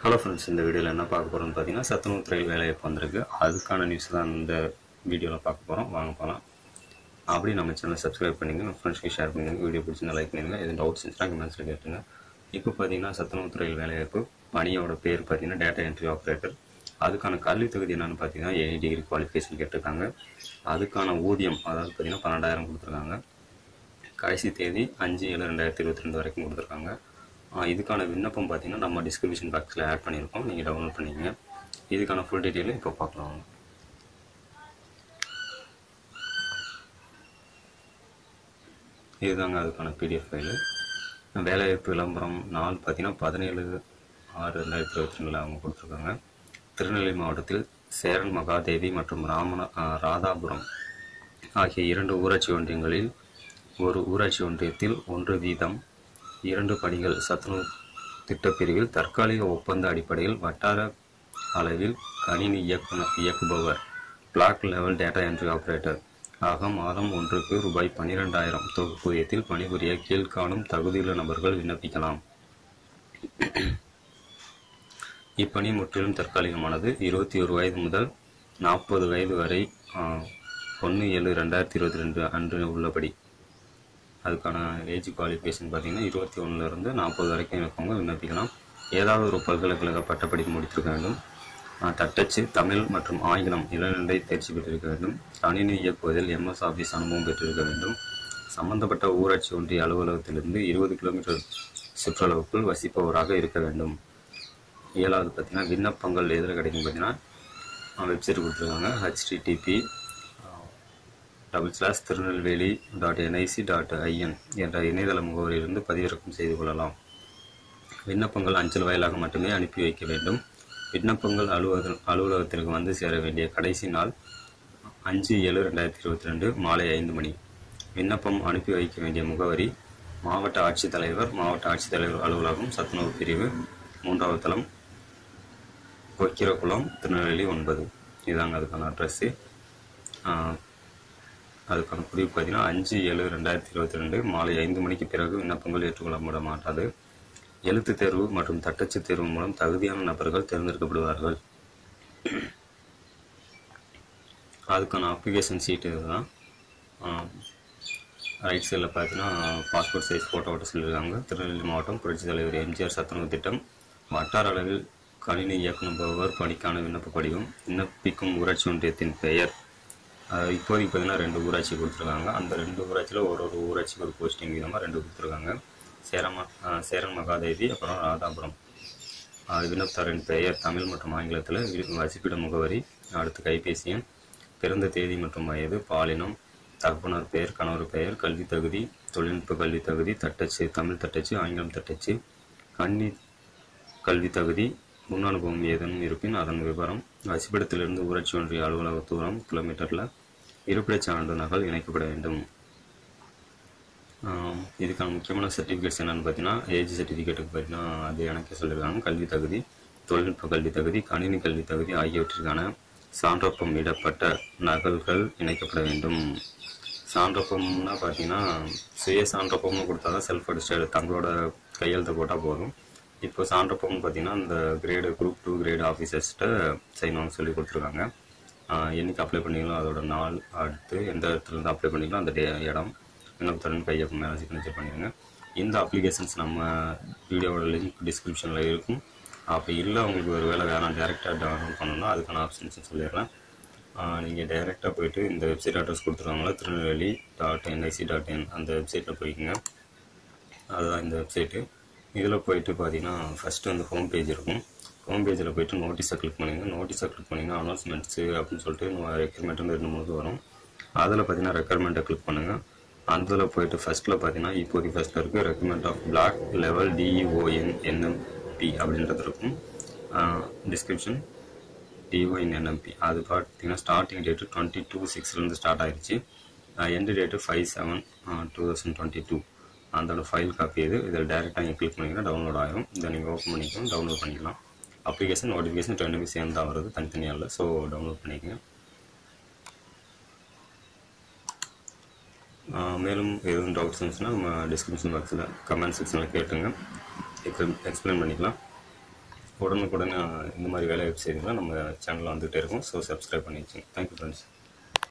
Hello friends இந்த வீடியோவில் என்ன பார்க்க போகிறோம்னு பார்த்தீங்கன்னா சத்துணவு துறையில் வேலைவாய்ப்பு வந்திருக்கு அதுக்கான நியூஸ் தான் இந்த வீடியோவில் பார்க்க போகிறோம் வாங்க போகலாம் அப்படி நம்ம சேனலை சப்ஸ்கிரைப் பண்ணிங்க ஃப்ரெண்ட்ஸ்க்கு ஷேர் பண்ணுங்க வீடியோ பிடிச்சிருந்தா லைக் பண்ணுங்க எதுவும் டவுட்ஸ் இருந்துச்சுன்னா கமெண்ட்ஸில் கேட்டுங்க இப்போ பார்த்தீங்கன்னா சத்துணவு துறையில் வேலைவாய்ப்பு பணியோட பேர் பார்த்தீங்கன்னா டேட்டா என்ட்ரி ஆப்ரேட்டர் அதுக்கான கல்வி தகுதி என்னென்னு பார்த்தீங்கன்னா ஏஐ டிகிரி குவாலிஃபிகேஷன் கேட்டிருக்காங்க அதுக்கான ஊதியம் அதாவது பார்த்தீங்கன்னா பன்னெண்டாயிரம் கொடுத்துருக்காங்க கடைசி தேதி அஞ்சு ஏழு ரெண்டாயிரத்தி இருபத்தி ரெண்டு வரைக்கும் கொடுத்துருக்காங்க ஆஹ் இதுக்கான விண்ணப்பம் பார்த்தீங்கன்னா நம்ம டிஸ்கிரிப்ஷன் பாக்ஸில் ஆட் பண்ணியிருக்கோம் நீங்கள் டவுன்லோட் பண்ணிக்கங்க இதுக்கான ஃபுல் டீட்டெயிலும் இப்போ பார்க்கலாம் வாங்க. இதுதாங்க அதுக்கான பிடிஎஃப் ஃபைலு வேலைவாய்ப்பு விளம்பரம் நாள் பார்த்தீங்கன்னா பதினேழு ஆறு ரெண்டாயிரத்தி இருபத்தி ரெண்டில் அவங்க கொடுத்துருக்காங்க திருநெல்வேலி மாவட்டத்தில் சேரன் மகாதேவி மற்றும் ராமன ஆஹ் ராதாபுரம் ஆகிய இரண்டு ஊராட்சி ஒன்றியங்களில் ஒரு ஊராட்சி ஒன்றியத்தில் ஒன்று வீதம் இரண்டு பணிகள் சத்துணவு திட்டப்பிரிவில் தற்காலிக ஒப்பந்த அடிப்படையில் வட்டார அளவில் கணினி இயக்குனர் இயக்குபவர் block level data entry operator ஆக மாதம் ஒன்றுக்கு ரூபாய் பன்னிரெண்டாயிரம் தொகுப்பூதியத்தில் பணிபுரிய கீழ்காணும் தகுதியுள்ள நபர்கள் விண்ணப்பிக்கலாம் இப்பணி முற்றிலும் தற்காலிகமானது இருபத்தி ஒரு வயது முதல் நாற்பது வயது வரை ஒன்று ஏழு ரெண்டாயிரத்தி இருபத்தி ரெண்டு அன்று உள்ளபடி அதுக்கான ஏஜ் குவாலிஃபிகேஷன் பார்த்தீங்கன்னா இருபத்தி ஒன்றுலேருந்து நாற்பது வரைக்கும் இருக்கவங்க விண்ணப்பிக்கலாம் ஏதாவது ஒரு பல்கலைக்கழக பட்டப்படிப்பு முடித்திருக்க வேண்டும் ஆஹ் தட்டச்சு தமிழ் மற்றும் ஆங்கிலம் இளநிலை தேர்ச்சி பெற்றிருக்க வேண்டும் கணினி இயக்குவதில் எம்எஸ் ஆஃபீஸ் அனுபவம் பெற்றிருக்க வேண்டும் சம்பந்தப்பட்ட ஊராட்சி ஒன்றிய அலுவலகத்திலிருந்து இருபது கிலோமீட்டர் சுற்றளவுக்குள் வசிப்பவராக இருக்க வேண்டும் ஏழாவது பார்த்தீங்கன்னா விண்ணப்பங்கள் எதில் கிடைக்கும் பார்த்தீங்கன்னா வெப்சைட் கொடுத்துருக்காங்க HTTP double slash Tirunelveli dot NIC dot IN என்ற இணையதள முகவரியிலிருந்து பதிவிறக்கம் செய்து கொள்ளலாம் விண்ணப்பங்கள் அஞ்சல் வாயிலாக மட்டுமே அனுப்பி வைக்க வேண்டும் விண்ணப்பங்கள் அலுவலக அலுவலகத்திற்கு வந்து சேர வேண்டிய கடைசி நாள் அஞ்சு ஏழு ரெண்டாயிரத்தி இருபத்தி ரெண்டு மாலை ஐந்து மணி விண்ணப்பம் அனுப்பி வைக்க வேண்டிய முகவரி மாவட்ட ஆட்சித்தலைவர் மாவட்ட ஆட்சித்தலைவர் அலுவலகம் சத்துணவு பிரிவு மூன்றாவது தளம் கொக்கிரகுளம் திருநெல்வேலி ஒன்பது இதாங்க அதுக்கான அட்ரஸ்ஸு அதுக்கான குறிப்பு பார்த்தீங்கன்னா அஞ்சு ஏழு ரெண்டாயிரத்தி இருபத்தி ரெண்டு மாலை ஐந்து மணிக்கு பிறகு விண்ணப்பங்கள் ஏற்றுக்கொள்ளப்பட மாட்டாது எழுத்து தேர்வு மற்றும் தட்டச்சு தேர்வு மூலம் தகுதியான நபர்கள் தேர்ந்தெடுக்கப்படுவார்கள் அதுக்கான அப்ளிகேஷன் சீட்டு இதுதான் ரைட் சைடில் பார்த்தீங்கன்னா பாஸ்போர்ட் சைஸ் ஃபோட்டோ ஓட்ட சொல்லியிருக்காங்க திருநெல்வேலி மாவட்டம் புரட்சித் தலைவர் எம்ஜிஆர் சத்துணவு திட்டம் வட்டார அளவில் கணினி இயக்குனர் பணிக்கான விண்ணப்ப படிவம் விண்ணப்பிக்கும் ஊராட்சி ஒன்றியத்தின் பெயர் அஹ் இப்போதைக்கு பார்த்தீங்கன்னா ரெண்டு ஊராட்சி கொடுத்துருக்காங்க அந்த ரெண்டு ஊராட்சியில் ஒரு ஒரு ஊராட்சிக்கு ஒரு போஸ்டிங் விதமாக ரெண்டு கொடுத்துருக்காங்க சேரம அஹ் சேரன் மகாதேவி அப்புறம் ராதாபுரம் அஹ் விண்ணப்பதாரின் பெயர் தமிழ் மற்றும் ஆங்கிலத்தில் வி- வசிப்பிட முகவரி அடுத்து கைபேசி எண் பிறந்த தேதி மற்றும் வயது பாலினம் தகப்பனார் பெயர் கணவர் பெயர் கல்வி தகுதி தொழில்நுட்ப கல்வி தகுதி தட்டச்சு தமிழ் தட்டச்சு ஆங்கிலம் தட்டச்சு கன்னி கல்வி தகுதி முன் அனுபவம் ஏதேனும் இருப்பின் அதன் விவரம் வசிப்பிடத்திலிருந்து ஊராட்சி ஒன்றிய அலுவலக தூரம் கிலோமீட்டரில் இருப்பிடச் சான்று நகல் இணைக்கப்பட வேண்டும் ஆம், இதுக்கான முக்கியமான சர்டிஃபிகேட்ஸ் என்னென்னு பார்த்தீங்கன்னா ஏஜ் சர்டிஃபிகேட்டுக்கு பார்த்தீங்கன்னா அது எனக்கு சொல்லியிருக்காங்க கல்வி தகுதி தொழில்நுட்ப கல்வி தகுதி கணினி கல்வி தகுதி ஆகியவற்றிற்கான சான்றொப்பம் இடப்பட்ட நகல்கள் இணைக்கப்பட வேண்டும் சான்றொப்பம்னா பார்த்தீங்கன்னா சுய சான்றொப்பம்னு கொடுத்தா தான் செல்ஃப் அடிஸ்டட் தங்களோட கையெழுத்து போட்டால் போதும் இப்போ சான்றொப்பம்னு பார்த்தீங்கன்னா இந்த கிரேடு குரூப் டூ கிரேடு ஆஃபீஸர்ஸ்கிட்ட சைன் வாங்க சொல்லி கொடுத்துருக்காங்க ஆஹ் என்னைக்கு அப்ளை பண்ணீங்களோ அதோட நாள் அடுத்து எந்த இடத்துல இருந்து அப்ளை பண்ணீங்களோ அந்த டே இடம் விண்ணப்பத்துடன் கையொப்பம் மேலே சிக்னேச்சர் பண்ணிடுங்க இந்த அப்ளிகேஷன்ஸ் நம்ம வீடியோவோட லிங்க் டிஸ்கிரிப்ஷனில் இருக்கும் அப்படி இல்லை உங்களுக்கு ஒரு வேலை வேணாம் டேரெக்டாக டவுன்லோட் பண்ணணும்னா அதுக்கான ஆப்ஷன்ஸ் சொல்லிடுறேன் நீங்கள் டைரெக்டாக போயிட்டு இந்த வெப்சைட் அட்ரஸ் கொடுத்துருவாங்களா Tirunelveli dot NIC dot in அந்த வெப்சைட்டில் போய்க்குங்க அதுதான் இந்த வெப்சைட்டு இதில் போயிட்டு பார்த்தீங்கன்னா ஃபஸ்ட்டு வந்து ஹோம் பேஜ் இருக்கும் ஹோம் பேஜில் போயிட்டு நோட்டீஸை கிளிக் பண்ணுங்க நோட்டீஸை கிளிக் பண்ணிங்கன்னா அனௌன்ஸ்மெண்ட்ஸு அப்படின்னு சொல்லிட்டு ரெக்யர்மெண்ட் வந்து ரெண்டு மூணு வரும் அதில் பார்த்தீங்கன்னா ரெக்யர்மெண்ட்டை கிளிக் பண்ணுங்கள் அதில் போயிட்டு ஃபஸ்ட்டில் பார்த்தீங்கன்னா இப்போதைக்கு ஃபஸ்ட்டில் இருக்குது recommend of block level DEON NMP அப்படின்றது இருக்கும் டிஸ்கிரிப்ஷன் டிஓஎன் என்எம்பி அது பார்த்தீங்கன்னா ஸ்டார்டிங் டேட்டு டுவெண்ட்டி டூ சிக்ஸ்லேருந்து ஸ்டார்ட் ஆயிடுச்சு end date five seven two thousand twenty two அதோட ஃபைல் காப்பி இது இதில் டேரெக்டாக நீங்கள் கிளிக் பண்ணிங்கன்னா டவுன்லோட் ஆகிரும் இதை நீங்கள் ஓப்பன் பண்ணிக்கலாம் டவுன்லோட் பண்ணிக்கலாம் அப்ளிகேஷன் நோட்டிஃபிகேஷன் ரெண்டுமே சேர்ந்து தான் வருது தனித்தனியாக இல்லை ஸோ டவுன்லோட் பண்ணிக்கங்க ஆஹ் மேலும் எதுவும் டவுட்ஸ் இருந்துச்சுன்னா நம்ம டிஸ்கிரிப்ஷன் பாக்ஸில் கமெண்ட் செக்ஷனில் கேட்டுங்க எக்ஸ்பிளைன் பண்ணிக்கலாம் உடனுக்குடன் இந்த மாதிரி வேலை செய்திகள்லாம் நம்ம சேனலில் வந்துகிட்டே இருக்கும் ஸோ சப்ஸ்கிரைப் பண்ணி வச்சுங்க தேங்க்யூ ஃப்ரெண்ட்ஸ்